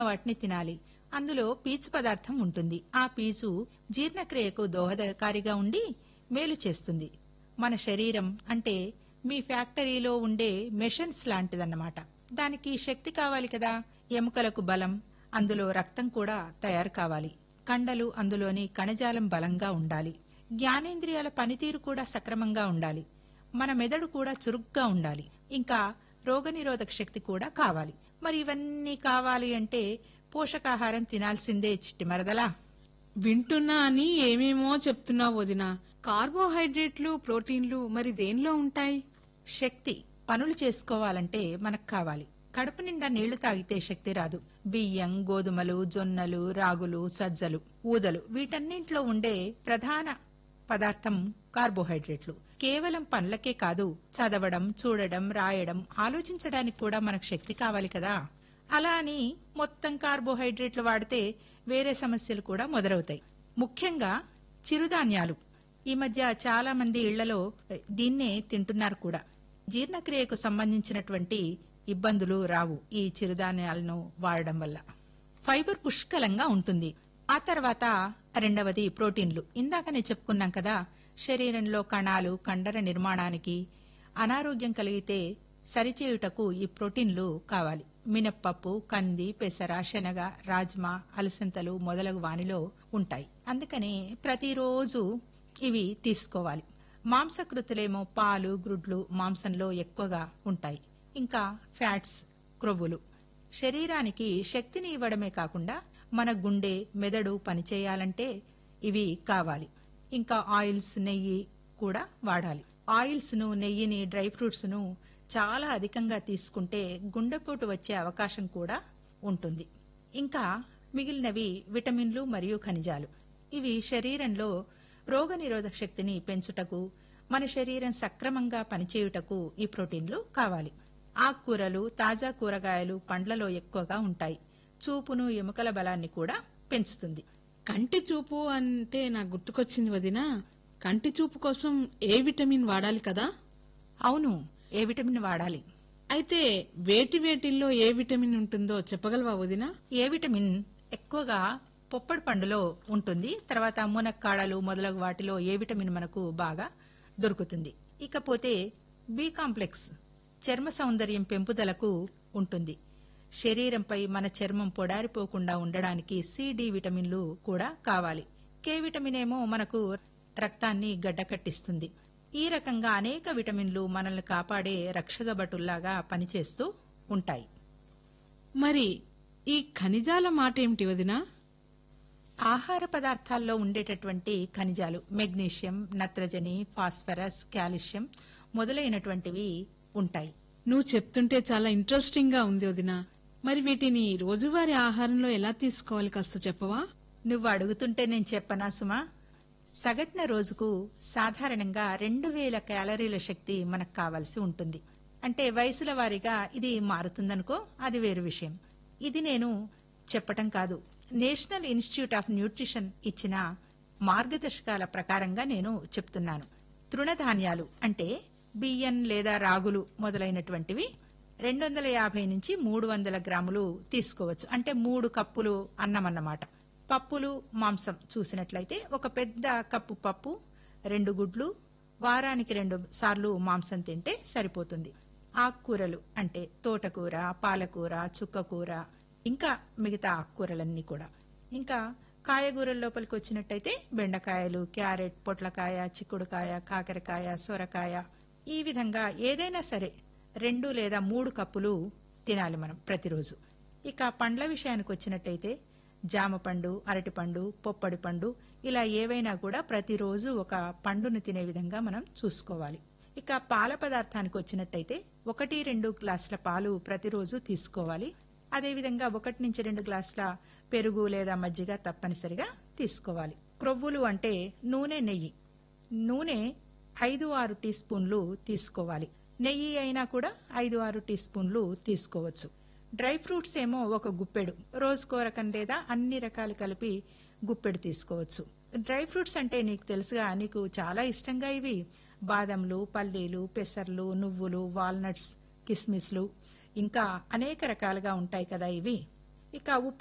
వాటిని తినాలి అందులో పీచు పదార్థం ఉంటుంది ఆ పీచు జీర్ణక్రియకు దోహదకారిగా ఉండి మేలు చేస్తుంది మన శరీరం అంటే మీ ఫ్యాక్టరీలో ఉండే మెషిన్స్ లాంటిదన్నమాట దానికి శక్తి కావాలి కదా ఎముకలకు బలం అందులో రక్తం కూడా తయారు కావాలి కండలు అందులోని కణజాలం బలంగా ఉండాలి జ్ఞానేంద్రియాల పనితీరు కూడా సక్రమంగా ఉండాలి మన మెదడు కూడా చురుగ్గా ఉండాలి ఇంకా రోగనిరోధక శక్తి కూడా కావాలి మరి ఇవన్నీ కావాలి అంటే పోషకాహారం తినాల్సిందే చిట్టి మరదలా వింటున్నా అని ఏమేమో చెప్తున్నావు వదిన కార్బోహైడ్రేట్లు ప్రోటీన్లు మరి దేనిలో ఉంటాయి శక్తి పనులు చేసుకోవాలంటే మనకు కావాలి కడుపు నిండా నీళ్లు తాగితే శక్తి రాదు బియ్యం గోధుమలు జొన్నలు రాగులు సజ్జలు ఊదలు వీటన్నింటిలో ఉండే ప్రధాన పదార్థం కార్బోహైడ్రేట్లు కేవలం పండ్లకే కాదు చదవడం చూడడం రాయడం ఆలోచించడానికి కూడా మనకు శక్తి కావాలి కదా అలా అని మొత్తం కార్బోహైడ్రేట్లు వాడితే వేరే సమస్యలు కూడా మొదలవుతాయి ముఖ్యంగా చిరుధాన్యాలు ఈ మధ్య చాలా మంది ఇళ్లలో దీన్నే తింటున్నారు కూడా జీర్ణక్రియకు సంబంధించినటువంటి ఇబ్బందులు రావు ఈ చిరుధాన్యాలను వాడడం వల్ల ఫైబర్ పుష్కలంగా ఉంటుంది ఆ తర్వాత రెండవది ప్రోటీన్లు ఇందాకనే చెప్పుకున్నాం కదా శరీరంలో కణాలు కండర నిర్మాణానికి అనారోగ్యం కలిగితే సరిచేయుటకు ఈ ప్రోటీన్లు కావాలి మినప్పప్పు కంది పెసర శనగ రాజ్మా అలసంతలు మొదలగు వానిలో ఉంటాయి అందుకని ప్రతిరోజు ఇవి తీసుకోవాలి మాంసకృతులేమో పాలు గ్రుడ్లు మాంసంలో ఎక్కువగా ఉంటాయి ఇంకా ఫ్యాట్స్ క్రొవ్వులు శరీరానికి శక్తిని ఇవ్వడమే కాకుండా మన గుండె మెదడు పనిచేయాలంటే ఇవి కావాలి ఇంకా ఆయిల్స్ నెయ్యి కూడా వాడాలి ఆయిల్స్ ను నెయ్యిని డ్రై ఫ్రూట్స్ ను చాలా అధికంగా తీసుకుంటే గుండెపోటు వచ్చే అవకాశం కూడా ఉంటుంది ఇంకా మిగిలినవి విటమిన్లు మరియు ఖనిజాలు ఇవి శరీరంలో రోగనిరోధక శక్తిని పెంచుటకు మన శరీరం సక్రమంగా పనిచేయుటకు ఈ ప్రోటీన్లు కావాలి ఆకుకూరలు తాజా కూరగాయలు పండ్లలో ఎక్కువగా ఉంటాయి చూపును ఎముకల బలాన్ని కూడా పెంచుతుంది కంటి చూపు అంటే నాకు గుర్తుకొచ్చింది వదిన కంటి చూపు కోసం ఏ విటమిన్ వాడాలి కదా అవును ఏ విటమిన్ వాడాలి అయితే వేటి వేటిల్లో ఏ విటమిన్ ఉంటుందో చెప్పగలవా వదిన ఏ విటమిన్ ఎక్కువగా పొప్పడి పండులో ఉంటుంది తర్వాత మునక్కాడలు మొదలగు వాటిలో ఏ విటమిన్ మనకు బాగా దొరుకుతుంది ఇకపోతే బి కాంప్లెక్స్ చర్మ సౌందర్యం పెంపుదలకు ఉంటుంది శరీరంపై మన చర్మం పొడారిపోకుండా ఉండడానికి సి డి విటమిన్లు కూడా కావాలి కే విటమిన్ ఏమో మనకు రక్తాన్ని గడ్డకట్టిస్తుంది ఈ రకంగా అనేక విటమిన్లు మనల్ని కాపాడే రక్షగబటుల్లాగా పనిచేస్తూ ఉంటాయి మరి ఈ ఖనిజాల మాట ఏమిటి వదినా ఆహార పదార్థాల్లో ఉండేటటువంటి ఖనిజాలు మెగ్నీషియం నత్రజని ఫాస్ఫరస్ కాల్షియం మొదలైనటువంటివి ఉంటాయి నువ్వు చెప్తుంటే చాలా ఇంట్రెస్టింగ్ గా ఉంది వదినా మరి వీటిని రోజువారీ ఆహారంలో ఎలా తీసుకోవాలి కాస్త చెప్పవా నువ్వు అడుగుతుంటే నేను చెప్పనా సుమా సగటున రోజుకు సాధారణంగా రెండు వేల క్యాలరీల శక్తి మనకు కావాల్సి ఉంటుంది అంటే వయసుల వారీగా ఇది మారుతుందనుకో అది వేరు విషయం ఇది నేను చెప్పటం కాదు నేషనల్ ఇన్స్టిట్యూట్ ఆఫ్ న్యూట్రిషన్ ఇచ్చిన మార్గదర్శకాల ప్రకారంగా నేను చెప్తున్నాను తృణధాన్యాలు అంటే బియ్యం లేదా రాగులు మొదలైనటువంటివి రెండు వందల యాభై నుంచి మూడు వందల గ్రాములు తీసుకోవచ్చు అంటే మూడు కప్పులు అన్నం అన్నమాట పప్పులు మాంసం చూసినట్లయితే ఒక పెద్ద కప్పు పప్పు రెండు గుడ్లు వారానికి రెండు సార్లు మాంసం తింటే సరిపోతుంది ఆకుకూరలు అంటే తోటకూర పాలకూర చుక్కకూర ఇంకా మిగతా ఆకుకూరలన్నీ కూడా ఇంకా కాయగూరల లోపలికి వచ్చినట్టయితే బెండకాయలు క్యారెట్ పొట్లకాయ చిక్కుడుకాయ కాకరకాయ సొరకాయ ఈ విధంగా ఏదైనా సరే రెండు లేదా మూడు కప్పులు తినాలి మనం ప్రతిరోజు ఇక పండ్ల విషయానికి వచ్చినట్టయితే జామ పండు అరటిపండు పొప్పడి పండు ఇలా ఏవైనా కూడా ప్రతిరోజు ఒక పండును తినే విధంగా మనం చూసుకోవాలి ఇక పాల పదార్థానికి వచ్చినట్టయితే ఒకటి రెండు గ్లాసుల పాలు ప్రతిరోజు తీసుకోవాలి అదేవిధంగా ఒకటి నుంచి రెండు గ్లాసుల పెరుగు లేదా మజ్జిగ తప్పనిసరిగా తీసుకోవాలి క్రొవ్వులు అంటే నూనె నెయ్యి నూనె ఐదు ఆరు టీ స్పూన్లు తీసుకోవాలి నెయ్యి అయినా కూడా ఐదు ఆరు టీ స్పూన్లు తీసుకోవచ్చు డ్రై ఫ్రూట్స్ ఏమో ఒక గుప్పెడు రోజుకో రకం లేదా అన్ని రకాలు కలిపి గుప్పెడు తీసుకోవచ్చు డ్రై ఫ్రూట్స్ అంటే నీకు తెలుసుగా నీకు చాలా ఇష్టంగా ఇవి బాదంలు పల్లీలు పెసర్లు నువ్వులు వాల్నట్స్ కిస్మిస్లు ఇంకా అనేక రకాలుగా ఉంటాయి కదా ఇవి ఇక